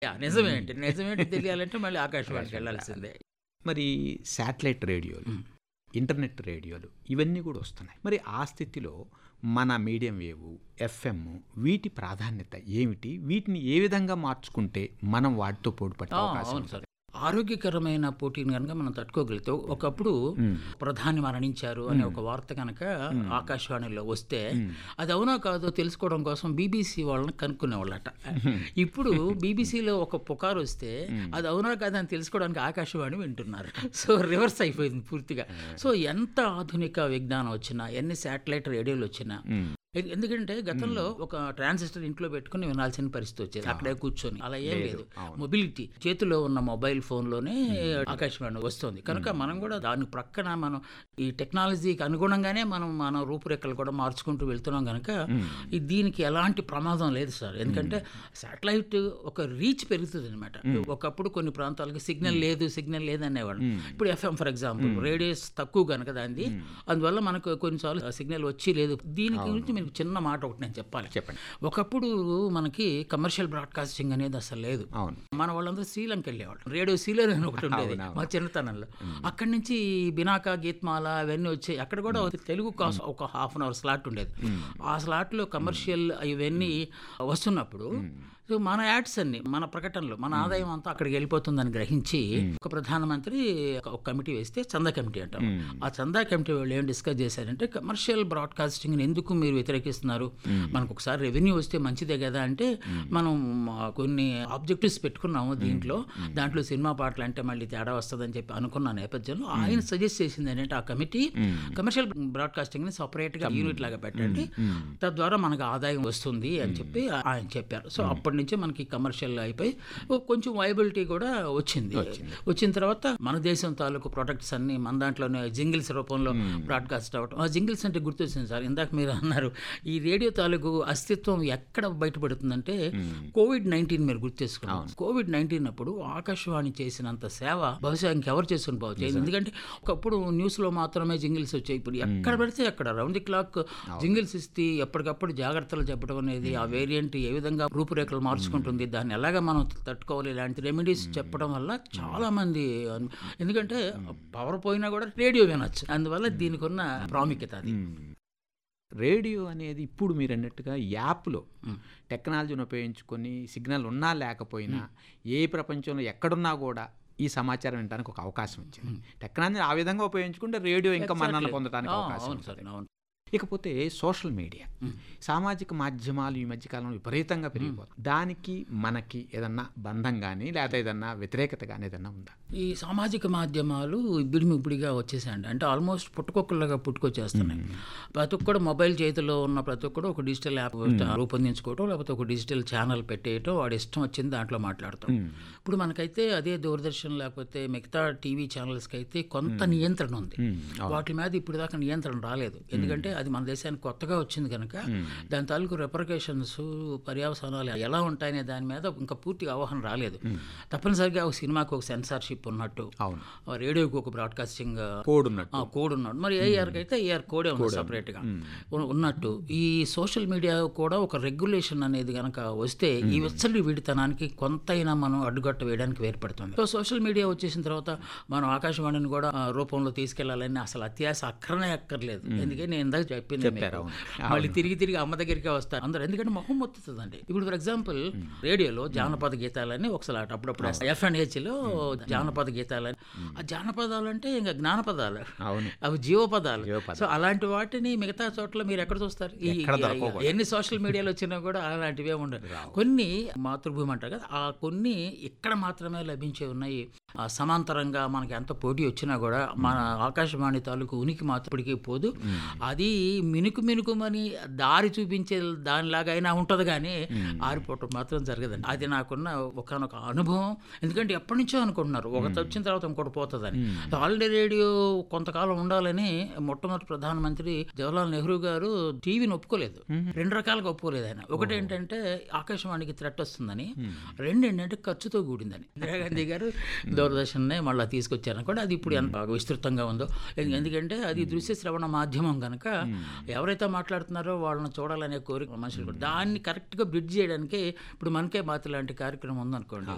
Yeah! నిజమేంటి. నిజమేంటి తెలియాలంటే మళ్ళీ ఆకాశవాణికి వెళ్ళాల్సిందే. మరి శాటిలైట్ రేడియోలు, హ్మ్. ఇంటర్నెట్ రేడియోలు ఇవన్నీ కూడా వస్తున్నాయి. మరి ఆ స్థితిలో మన మీడియం వేవ్, ఎఫ్ఎం వీటి ప్రాధాన్యత ఏమిటి? వీటిని ఏ విధంగా మార్చుకుంటే మనం వాటితో పోటీపడే ఆ! అవకాశం అవును ఉంటుంది? సార్. ఆరోగ్యకరమైన పోటీని గనుక మనం తట్టుకోగలిగితే ఒకప్పుడు హ్మ్. ప్రధాని మరణించారు అనే ఒక వార్త కనుక ఆకాశవాణిలో వస్తే అది అవునా కాదో తెలుసుకోవడం కోసం బీబీసీ వాళ్ళని కనుక్కునేవాళ్ళట. ఇప్పుడు బీబీసీలో ఒక పుకారు వస్తే అది అవునా కాదా అని తెలుసుకోవడానికి ఆకాశవాణి వింటున్నారు. సో రివర్స్ అయిపోయింది పూర్తిగా. సో ఎంత ఆధునిక విజ్ఞానం వచ్చినా ఎన్ని శాటిలైట్ రేడియోలు వచ్చినా హ్మ్. ఎ- ఎందుకంటే గతంలో ఒక ట్రాన్సిస్టర్ ఇంట్లో పెట్టుకుని వినాల్సిన పరిస్థితి వచ్చేది అక్కడే కూర్చొని అలా ఏం లేదు అవును. మొబిలిటీ చేతిలో ఉన్న మొబైల్ ఫోన్లోనే ఆకాశవాణి వస్తుంది కనుక మనం కూడా దాని ప్రక్కన మనం ఈ టెక్నాలజీకి అనుగుణంగానే మనం మన రూపురేఖలు కూడా మార్చుకుంటూ వెళ్తున్నాం కనుక ఈ దీనికి ఎలాంటి ప్రమాదం లేదు సార్ ఎందుకంటే శాటిలైట్ ఒక రీచ్ పెరుగుతుంది అనమాట ఒకప్పుడు కొన్ని ప్రాంతాలకి సిగ్నల్ లేదు సిగ్నల్ లేదు అనేవాళ్ళు ఇప్పుడు ఎఫ్ఎం ఫర్ ఎగ్జాంపుల్ రేడియస్ తక్కువ కనుక దాన్ని అందువల్ల మనకు కొన్నిసార్లు సిగ్నల్ వచ్చి లేదు దీని గురించి మీకు చిన్న మాట ఒకటి నేను చెప్పాలి చెప్పండి. ఒకప్పుడు మనకి కమర్షియల్ బ్రాడ్కాస్టింగ్ అనేది అసలు లేదు అవును. మన వాళ్ళందరూ శ్రీలంక వెళ్ళేవాళ్ళు రేడియో సీలర్ అని ఒకటి ఉండేది అవునవును. మా చిన్నతనంలో అక్కడి నుంచి బినాకా గీత్మాల అవన్నీ వచ్చాయి అక్కడ కూడా ఒక తెలుగు కాస్ ఒక హాఫ్ అన్ అవర్ స్లాట్ ఉండేది ఆ స్లాట్లో కమర్షియల్ ఇవన్నీ వస్తున్నప్పుడు సో మన యాడ్స్ అన్ని మన ప్రకటనలు మన ఆదాయం అంతా అక్కడికి వెళ్ళిపోతుందని గ్రహించి ఒక ప్రధానమంత్రి ఒక కమిటీ వేస్తే చందా కమిటీ అంటాం ఆ చందా కమిటీ వాళ్ళు ఏం డిస్కస్ చేశారంటే కమర్షియల్ బ్రాడ్కాస్టింగ్ ఎందుకు మీరు వ్యతిరేకిస్తున్నారు మనకు ఒకసారి రెవెన్యూ వస్తే మంచిదే కదా అంటే మనం ఆ, కొన్ని ఆబ్జెక్టివ్స్ పెట్టుకున్నాము దీంట్లో దాంట్లో సినిమా పాటలు అంటే మళ్ళీ తేడా వస్తుందని చెప్పి అనుకున్న నేపథ్యంలో ఆయన సజెస్ట్ చేసింది ఏంటంటే ఆ కమిటీ కమర్షియల్ బ్రాడ్కాస్టింగ్ ని సపరేట్ గా యూనిట్ లాగా పెట్టండి తద్వారా మనకు ఆదాయం వస్తుంది అని చెప్పి ఆయన చెప్పారు సో అప్పటి నుంచి మనకి కమర్షియల్ అయిపోయి ఓ కొంచెం వైబిలిటీ కూడా వచ్చింది వచ్చిన తర్వాత మన దేశం తాలూకు ప్రొడక్ట్స్ అన్ని మన దాంట్లోనే జింగిల్స్ రూపంలో బ్రాడ్కాస్ట్ అవ్వటం ఆ జింగిల్స్ అంటే గుర్తొచ్చింది సార్ ఇందాక మీరు అన్నారు ఈ రేడియో తాలూకు అస్తిత్వం ఎక్కడ బయటపడుతుందంటే కోవిడ్ నైన్టీన్ మీరు గుర్తు చేసుకున్నారు కోవిడ్ నైన్టీన్ అప్పుడు ఆకాశవాణి చేసినంత సేవ బహుశా ఇంకెవరు చేసుకుని పోవచ్చు ఎందుకంటే ఒకప్పుడు న్యూస్ లో మాత్రమే జింగిల్స్ వచ్చాయి ఇప్పుడు ఎక్కడ పెడితే అక్కడ రౌండ్ ది క్లాక్ జింగిల్స్ ఇస్తే ఎప్పటికప్పుడు జాగ్రత్తలు చెప్పడం అనేది ఆ వేరియంట్ ఏ విధంగా రూపురేఖలు మార్చుకుంటుంది దాన్ని ఎలాగ మనం తట్టుకోవాలి ఇలాంటి రెమెడీస్ చెప్పడం వల్ల చాలా మంది అన్- ఎందుకంటే పవర్ పోయినా కూడా రేడియో వినొచ్చు అందువల్ల దీనికి ఉన్న ప్రాముఖ్యత అది రేడియో అనేది ఇప్పుడు మీరు అన్నట్టుగా యాప్లో టెక్నాలజీని ఉపయోగించుకొని సిగ్నల్ ఉన్నా లేకపోయినా ఏ ప్రపంచంలో ఎక్కడున్నా కూడా ఈ సమాచారం వినడానికి ఒక అవకాశం వచ్చింది టెక్నాలజీ ఆ విధంగా ఉపయోగించుకుంటే రేడియో ఇంకా మన్నన Exactly. పొందడానికి ఆ, అవకాశం అవును ఉంటుంది. సార్ అవును ఇకపోతే సోషల్ మీడియా సామాజిక మాధ్యమాలు ఈ మధ్యకాలంలో విపరీతంగా పెరిగిపోతుంది దానికి మనకి ఏదన్నా బంధం కానీ లేదా ఏదన్నా వ్యతిరేకత కానీ ఏదన్నా ఉందా ఈ సామాజిక మాధ్యమాలు ఇబ్బడిమి ఇబ్బడిగా వచ్చేసాయండి అంటే ఆల్మోస్ట్ పుట్టుకొక్కలాగా పుట్టుకొచ్చేస్తున్నాయి ప్రతి ఒక్కడు మొబైల్ చేతిలో ఉన్న ప్రతి ఒక్కడు ఒక డిజిటల్ యాప్ రూపొందించుకోవటం లేకపోతే ఒక డిజిటల్ ఛానల్ పెట్టేయటం వాడి ఇష్టం వచ్చింది దాంట్లో మాట్లాడతాం ఇప్పుడు మనకైతే అదే దూరదర్శన్ లేకపోతే మిగతా టీవీ ఛానల్స్కి అయితే కొంత నియంత్రణ ఉంది వాటి మీద ఇప్పుడు దాకా నియంత్రణ రాలేదు ఎందుకంటే అది మన దేశానికి కొత్తగా వచ్చింది కనుక దాని తాలూకు రెపరికేషన్స్ పర్యావసానాలు ఎలా ఉంటాయనే దాని మీద ఇంకా పూర్తిగా అవగాహన రాలేదు తప్పనిసరిగా ఒక సినిమాకి ఒక సెన్సార్షిప్ ఉన్నట్టు అవును ఆ రేడియోకి ఒక బ్రాడ్కాస్టింగ్ కోడ్ ఉన్నట్టు ఆ కోడ్ ఉన్నాడు మరి ఏఆర్కి అయితే ఏఆర్ కోడే ఉంది సపరేట్గా ఉన్నట్టు ఈ సోషల్ మీడియా కూడా ఒక రెగ్యులేషన్ అనేది కనుక వస్తే ఈ వెచ్చలి వీడితనానికి కొంతైనా మనం అడ్డుగట్ట వేయడానికి ఏర్పడుతుంది సో సోషల్ మీడియా వచ్చేసిన తర్వాత మనం ఆకాశవాణిని కూడా ఆ, రూపంలో తీసుకెళ్లాలని అసలు అత్యాస అక్కడనే అక్కర్లేదు ఎందుకంటే నేను ఇందాక చెప్పింది మీకు. అవును. మళ్ళీ తిరిగి తిరిగి అమ్మ దగ్గరికి వస్తారు అందరూ ఎందుకంటే మొహం మొత్తుతుందండి ఇప్పుడు ఫర్ ఎగ్జాంపుల్ రేడియోలో జానపద గీతాలని ఒకసారి అప్పుడప్పుడు ఎఫ్ అండ్ హెచ్ లో జానపద గీతాలని ఆ జానపదాలు అంటే ఇంకా జ్ఞానపదాలు అవును అవి జీవపదాలు జీవపదాలు. సో అలాంటి వాటిని మిగతా చోట్ల మీరు ఎక్కడ చూస్తారు ఈ ఎక్కడ ఈ- దొరకవు ఎన్ని సోషల్ మీడియాలో వచ్చినా కూడా అలాంటివే ఉండవు కొన్ని మాతృభూమి అంటారు కదా ఆ కొన్ని ఇక్కడ మాత్రమే లభించే ఉన్నాయి ఆ సమాంతరంగా మనకి ఎంత పోటీ వచ్చినా కూడా మన ఆకాశవాణి తాలూకు ఉనికి మాత్రం ఇప్పటికీ పోదు అది మినుకు మినుకుమని దారి చూపించే దానిలాగా అయినా ఉంటుంది కానీ ఆరిపోవటం మాత్రం జరగదండి అది నాకున్న ఒకనొక అనుభవం ఎందుకంటే ఎప్పటి నుంచో అనుకుంటున్నారు ఒకటి వచ్చిన తర్వాత ఇంకోటి పోతుందని ఆల్ ఇండియా రేడియో కొంతకాలం ఉండాలని మొట్టమొదటి ప్రధానమంత్రి జవహర్లాల్ నెహ్రూ గారు టీవీని ఒప్పుకోలేదు రెండు రకాలుగా ఒప్పుకోలేదు ఆయన ఒకటి ఏంటంటే ఆకాశవాణికి థ్రెట్ వస్తుందని రెండు ఏంటంటే ఖర్చుతో కూడిందని ఇందిరాగాంధీ గారు దూరదర్శన్నే మళ్ళీ తీసుకొచ్చారు కూడా అది ఇప్పుడు ఎంత విస్తృతంగా ఉందో ఎందు- ఎందుకంటే అది దృశ్య శ్రవణ మాధ్యమం కనుక ఎవరైతే మాట్లాడుతున్నారో వాళ్ళని చూడాలనే కోరిక మనుషులు కూడా దాన్ని కరెక్ట్గా బ్రిడ్జ్ చేయడానికి ఇప్పుడు మనకే బాత లాంటి కార్యక్రమం ఉందనుకోండి